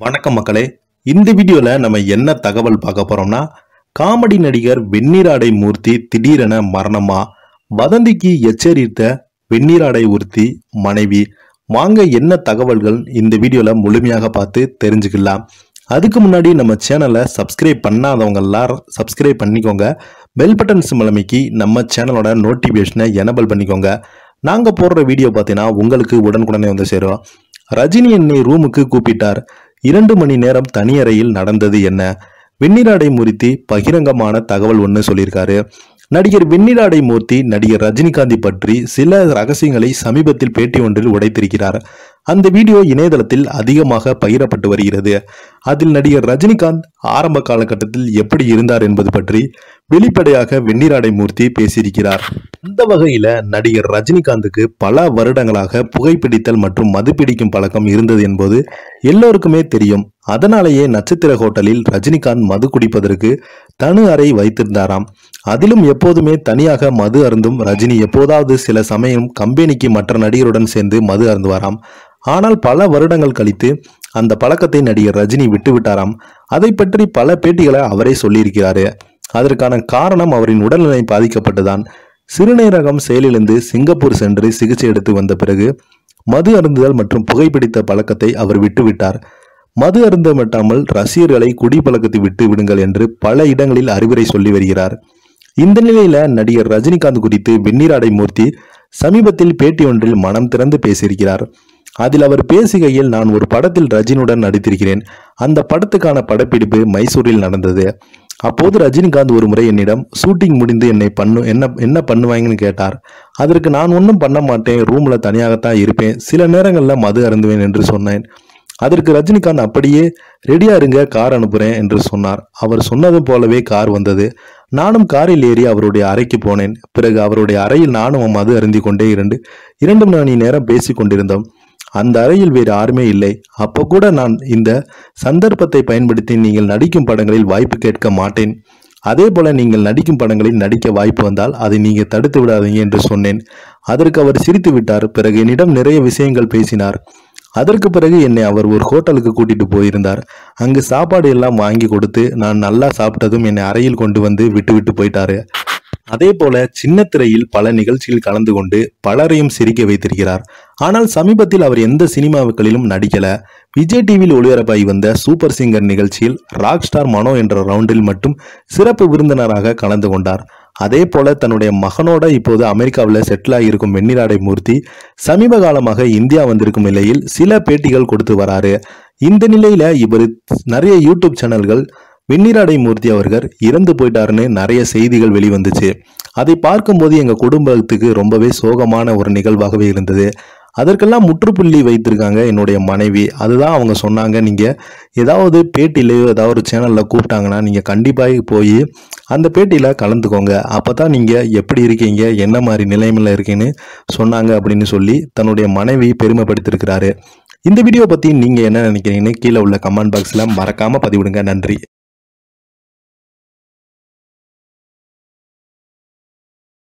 வணக்கம் மக்களே இந்த வீடியோல நம்ம என்ன தகவல் பார்க்க போறோம்னா காமெடி நடிகர் வெந்நீராடை மூர்த்தி திடீரென மரணமா வதந்திக்கு எச்சரித்த வெந்நீராடை மூர்த்தி மனைவி வாங்க என்ன தகவல்கள் இந்த வீடியோல முழுமையாக பார்த்து தெரிஞ்சுக்கலாம் அதுக்கு முன்னாடி நம்ம சேனலை சப்ஸ்கிரைப் பண்ணாதவங்க எல்லாரும் சப்ஸ்கிரைப் பண்ணிக்கோங்க பெல் பட்டன் சிம்மலமைக்கு நம்ம சேனலோட நோட்டிஃபிகேஷனை எனபிள் பண்ணிக்கோங்க நாங்கள் போடுற வீடியோ பார்த்தீங்கன்னா உங்களுக்கு உடனுக்குடனே வந்து சேரும் ரஜினி என்னை ரூமுக்கு கூப்பிட்டார் இரண்டு மணி நேரம் தனியறையில் நடந்தது என்ன வெண்ணிராடை மூர்த்தி பகிரங்கமான தகவல் ஒன்று சொல்லியிருக்காரு நடிகர் வெண்ணிராடை மூர்த்தி நடிகர் ரஜினிகாந்தை பற்றி சில ரகசியங்களை சமீபத்தில் பேட்டி ஒன்றில் உடைத்திருக்கிறார் அந்த வீடியோ இணையதளத்தில் அதிகமாக பகிரப்பட்டு வருகிறது அதில் நடிகர் ரஜினிகாந்த் ஆரம்ப காலகட்டத்தில் எப்படி இருந்தார் என்பது பற்றி வெளிப்படையாக வெண்ணிராடை மூர்த்தி பேசியிருக்கிறார் அந்த வகையில நடிகர் ரஜினிகாந்துக்கு பல வருடங்களாக புகைப்பிடித்தல் மற்றும் மதுப்பிடிக்கும் பழக்கம் இருந்தது என்பது எல்லோருக்குமே தெரியும் அதனாலேயே நட்சத்திர ஹோட்டலில் ரஜினிகாந்த் மது குடிப்பதற்கு தனு அறை வைத்திருந்தாராம் அதிலும் எப்போதுமே தனியாக மது அருந்தும் ரஜினி எப்போதாவது சில சமயம் கம்பெனிக்கு மற்ற நடிகருடன் சேர்ந்து மது அருந்துவாராம் ஆனால் பல வருடங்கள் கழித்து அந்த பழக்கத்தை நடிகர் ரஜினி விட்டுவிட்டாராம் அதை பற்றி பல பேட்டிகளை அவரே சொல்லியிருக்கிறாரு அதற்கான காரணம் அவரின் உடல்நிலை பாதிக்கப்பட்டுதான் சிறுநீரகம் செயலிழந்து சிங்கப்பூர் சென்று சிகிச்சை எடுத்து வந்த பிறகு மது அருந்துதல் மற்றும் புகைப்பிடித்த பழக்கத்தை அவர் விட்டுவிட்டார் மது அருந்த மட்டாமல் ரசிகர்களை குடிப்பழக்கத்தை விட்டு விடுங்கள் என்று பல இடங்களில் அறிவுரை சொல்லி வருகிறார் இந்த நிலையில நடிகர் ரஜினிகாந்த் குறித்து வெந்நீராடை மூர்த்தி சமீபத்தில் பேட்டி ஒன்றில் மனம் திறந்து பேசியிருக்கிறார் அதில் அவர் பேசுகையில் நான் ஒரு படத்தில் ரஜினியுடன் நடித்திருக்கிறேன் அந்த படத்துக்கான படப்பிடிப்பு மைசூரில் நடந்தது அப்போது ரஜினிகாந்த் ஒரு முறை என்னிடம் ஷூட்டிங் முடிந்து என்னை பண்ணு என்ன என்ன பண்ணுவாங்கன்னு கேட்டார் அதற்கு நான் ஒன்றும் பண்ண மாட்டேன் ரூம்ல தனியாகத்தான் இருப்பேன் சில நேரங்களில் மது அருந்துவேன் என்று சொன்னேன் அதற்கு ரஜினிகாந்த் அப்படியே ரெடியா இருங்க கார் அனுப்புறேன் என்று சொன்னார் அவர் சொன்னது போலவே கார் வந்தது நானும் காரில் ஏறி அவருடைய அறைக்கு போனேன் பிறகு அவருடைய அறையில் நானும் மது அருந்தி கொண்டே இரண்டு இரண்டு மணி நேரம் பேசிக் கொண்டிருந்தோம் அந்த அறையில் வேறு யாருமே இல்லை அப்போ கூட நான் இந்த சந்தர்ப்பத்தை பயன்படுத்தி நீங்கள் நடிக்கும் படங்களில் வாய்ப்பு கேட்க மாட்டேன் அதே போல நீங்கள் நடிக்கும் படங்களில் நடிக்க வாய்ப்பு வந்தால் அதை நீங்க தடுத்து விடாதீங்க என்று சொன்னேன் அதற்கு அவர் சிரித்து விட்டார் பிறகு என்னிடம் நிறைய விஷயங்கள் பேசினார் அதற்கு பிறகு என்னை அவர் ஒரு ஹோட்டலுக்கு கூட்டிட்டு போயிருந்தார் அங்கு சாப்பாடு எல்லாம் வாங்கி கொடுத்து நான் நல்லா சாப்பிட்டதும் என்னை அறையில் கொண்டு வந்து விட்டு விட்டு போயிட்டாரு அதே போல சின்ன திரையில் பல நிகழ்ச்சியில் கலந்து கொண்டு பலரையும் சிரிக்க வைத்திருக்கிறார் ஆனால் சமீபத்தில் அவர் எந்த சினிமாக்களிலும் நடிக்கல விஜய் டிவியில் ஒளிபரப்பாகி வந்த சூப்பர் சிங்கர் நிகழ்ச்சியில் ராக் ஸ்டார் மனோ என்ற ரவுண்டில் மட்டும் சிறப்பு விருந்தினராக கலந்து கொண்டார் அதே போல தன்னுடைய மகனோட இப்போது அமெரிக்காவில் செட்டில் ஆகியிருக்கும் வெண்ணிராடை மூர்த்தி சமீப காலமாக இந்தியா வந்திருக்கும் நிலையில் சில பேட்டிகள் கொடுத்து வராரு இந்த நிலையில இவர் நிறைய யூடியூப் சேனல்கள் வெண்ணிராடை மூர்த்தி அவர்கள் இறந்து போயிட்டாருன்னு நிறைய செய்திகள் வெளிவந்துச்சு அதை பார்க்கும்போது எங்க குடும்பத்துக்கு ரொம்பவே சோகமான ஒரு நிகழ்வாகவே இருந்தது அதற்கெல்லாம் முற்றுப்புள்ளி வைத்திருக்காங்க என்னுடைய மனைவி அதுதான் அவங்க சொன்னாங்க நீங்க ஏதாவது பேட்டிலையோ ஏதாவது ஒரு சேனல்ல கூப்பிட்டாங்கன்னா நீங்க கண்டிப்பாக போய் அந்த பேட்டியில கலந்துக்கோங்க அப்பதான் நீங்க எப்படி இருக்கீங்க என்ன மாதிரி நிலைமையில இருக்கீங்கன்னு சொன்னாங்க அப்படின்னு சொல்லி தன்னுடைய மனைவி பெருமைப்படுத்திருக்கிறாரு இந்த வீடியோ பத்தி நீங்க என்ன நினைக்கிறீங்கன்னு கீழே உள்ள கமெண்ட் பாக்ஸ்ல மறக்காம பதிவிடுங்க நன்றி